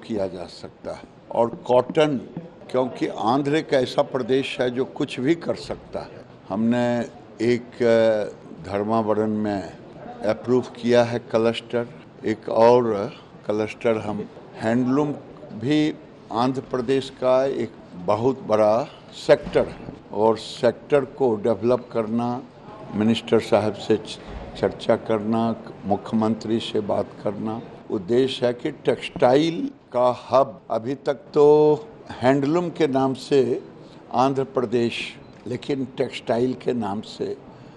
किया जा सकता है और कॉटन क्योंकि आंध्र एक ऐसा प्रदेश है जो कुछ भी कर सकता है हमने एक अ, धर्मावरण में अप्रूव किया है क्लस्टर एक और क्लस्टर हम हैंडलूम भी आंध्र प्रदेश का एक बहुत बड़ा सेक्टर है और सेक्टर को डेवलप करना मिनिस्टर साहब से च- चर्चा करना मुख्यमंत्री से बात करना उद्देश्य है कि टेक्सटाइल का हब अभी तक तो हैंडलूम के नाम से आंध्र प्रदेश लेकिन टेक्सटाइल के नाम से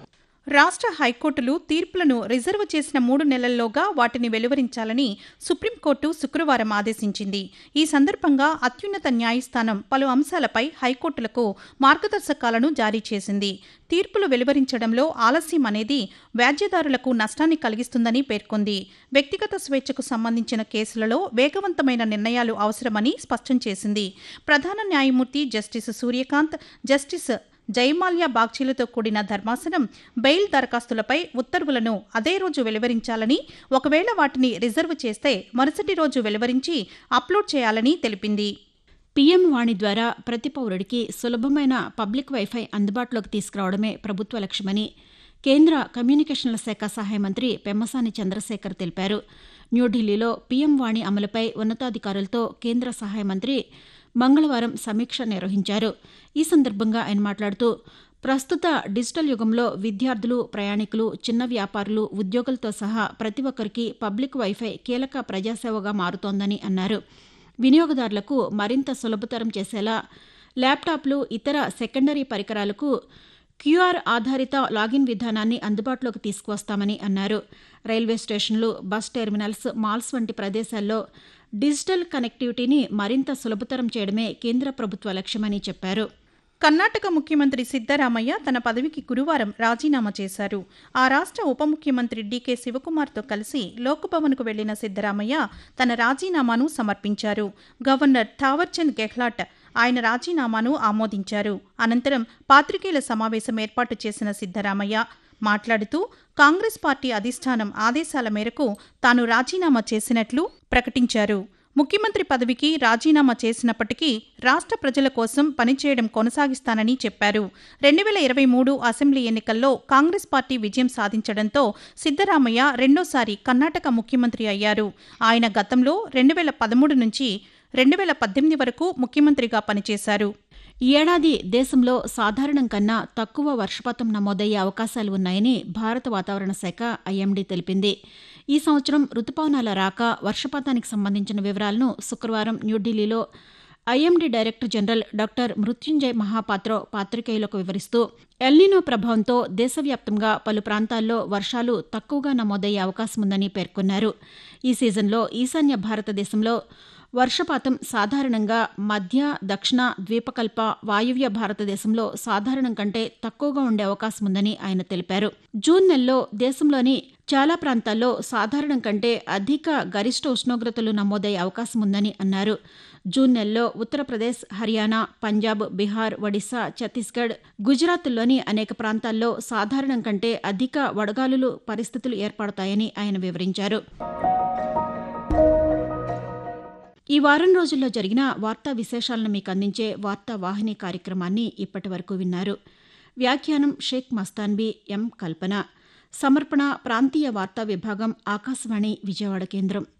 రాష్ట్ర హైకోర్టులు తీర్పులను రిజర్వ్ చేసిన మూడు నెలల్లోగా వాటిని వెలువరించాలని సుప్రీంకోర్టు శుక్రవారం ఆదేశించింది ఈ సందర్భంగా అత్యున్నత న్యాయస్థానం పలు అంశాలపై హైకోర్టులకు మార్గదర్శకాలను జారీ చేసింది తీర్పులు వెలువరించడంలో ఆలస్యం అనేది వ్యాజ్యదారులకు నష్టాన్ని కలిగిస్తుందని పేర్కొంది వ్యక్తిగత స్వేచ్ఛకు సంబంధించిన కేసులలో వేగవంతమైన నిర్ణయాలు అవసరమని స్పష్టం చేసింది ప్రధాన న్యాయమూర్తి జస్టిస్ సూర్యకాంత్ జస్టిస్ జయమాల్యా బాగ్చీలతో కూడిన ధర్మాసనం బెయిల్ దరఖాస్తులపై ఉత్తర్వులను అదే రోజు వెలువరించాలని ఒకవేళ వాటిని రిజర్వ్ చేస్తే మరుసటి రోజు వెలువరించి అప్లోడ్ చేయాలని తెలిపింది పీఎం వాణి ద్వారా ప్రతి పౌరుడికి సులభమైన పబ్లిక్ వైఫై అందుబాటులోకి తీసుకురావడమే ప్రభుత్వ లక్ష్యమని కేంద్ర కమ్యూనికేషన్ల శాఖ సహాయ మంత్రి పెమ్మసాని చంద్రశేఖర్ తెలిపారు న్యూఢిల్లీలో పీఎం వాణి అమలుపై ఉన్నతాధికారులతో కేంద్ర సహాయ మంత్రి మంగళవారం సమీక్ష నిర్వహించారు ఈ సందర్భంగా ఆయన మాట్లాడుతూ ప్రస్తుత డిజిటల్ యుగంలో విద్యార్థులు ప్రయాణికులు చిన్న వ్యాపారులు ఉద్యోగులతో సహా ప్రతి ఒక్కరికి పబ్లిక్ వైఫై కీలక ప్రజాసేవగా మారుతోందని అన్నారు వినియోగదారులకు మరింత సులభతరం చేసేలా ల్యాప్టాప్లు ఇతర సెకండరీ పరికరాలకు క్యూఆర్ ఆధారిత లాగిన్ విధానాన్ని అందుబాటులోకి తీసుకువస్తామని అన్నారు రైల్వే స్టేషన్లు బస్ టెర్మినల్స్ మాల్స్ వంటి ప్రదేశాల్లో డిజిటల్ కనెక్టివిటీని మరింత సులభతరం చేయడమే కేంద్ర ప్రభుత్వ లక్ష్యమని చెప్పారు కర్ణాటక ముఖ్యమంత్రి సిద్దరామయ్య తన పదవికి గురువారం రాజీనామా చేశారు ఆ రాష్ట్ర ఉప ముఖ్యమంత్రి డీకే శివకుమార్తో కలిసి లోక్భవన్కు వెళ్లిన సిద్దరామయ్య తన రాజీనామాను సమర్పించారు గవర్నర్ థావర్చంద్ గెహ్లాట్ ఆయన రాజీనామాను ఆమోదించారు అనంతరం పాత్రికేయుల సమావేశం ఏర్పాటు చేసిన సిద్దరామయ్య మాట్లాడుతూ కాంగ్రెస్ పార్టీ అధిష్టానం ఆదేశాల మేరకు తాను రాజీనామా చేసినట్లు ప్రకటించారు ముఖ్యమంత్రి పదవికి రాజీనామా చేసినప్పటికీ రాష్ట్ర ప్రజల కోసం పనిచేయడం కొనసాగిస్తానని చెప్పారు రెండు వేల ఇరవై మూడు అసెంబ్లీ ఎన్నికల్లో కాంగ్రెస్ పార్టీ విజయం సాధించడంతో సిద్దరామయ్య రెండోసారి కర్ణాటక ముఖ్యమంత్రి అయ్యారు ఆయన గతంలో రెండు వేల పదమూడు నుంచి రెండు వేల పద్దెనిమిది వరకు ముఖ్యమంత్రిగా పనిచేశారు ఈ ఏడాది దేశంలో సాధారణం కన్నా తక్కువ వర్షపాతం నమోదయ్యే అవకాశాలు ఉన్నాయని భారత వాతావరణ శాఖ ఐఎండీ తెలిపింది ఈ సంవత్సరం రుతుపవనాల రాక వర్షపాతానికి సంబంధించిన వివరాలను శుక్రవారం న్యూఢిల్లీలో IMD director general doctor Mrutyunjay Mohapatra పాత్రికేయులకు వివరిస్తూ ఎల్నినో ప్రభావంతో దేశవ్యాప్తంగా పలు ప్రాంతాల్లో వర్షాలు తక్కువగా నమోదయ్యే అవకాశం ఉందని పేర్కొన్నారు ఈ సీజన్లో ఈశాన్య భారతదేశంలో వర్షపాతం సాధారణంగా మధ్య దక్షిణ ద్వీపకల్ప వాయువ్య భారతదేశంలో సాధారణం కంటే తక్కువగా ఉండే అవకాశం ఉందని ఆయన తెలిపారు జూన్ నెలలో దేశంలోని చాలా ప్రాంతాల్లో సాధారణం కంటే అధిక గరిష్ట ఉష్ణోగ్రతలు నమోదయ్యే అవకాశం ఉందని అన్నారు జూన్ నెలలో ఉత్తరప్రదేశ్ హర్యానా పంజాబ్ బీహార్ ఒడిశా ఛత్తీస్గఢ్ గుజరాత్లోని అనేక ప్రాంతాల్లో సాధారణం కంటే అధిక వడగాలులు పరిస్థితులు ఏర్పడతాయని ఆయన వివరించారు ఈ వారం రోజుల్లో జరిగిన వార్తా విశేషాలను మీకు అందించే వార్తా వాహిని కార్యక్రమాన్ని ఇప్పటి వరకు విన్నారు వ్యాఖ్యానం షేక్ మస్తాన్బీ ఎం కల్పన సమర్పణ ప్రాంతీయ వార్తా విభాగం ఆకాశవాణి విజయవాడ కేంద్రం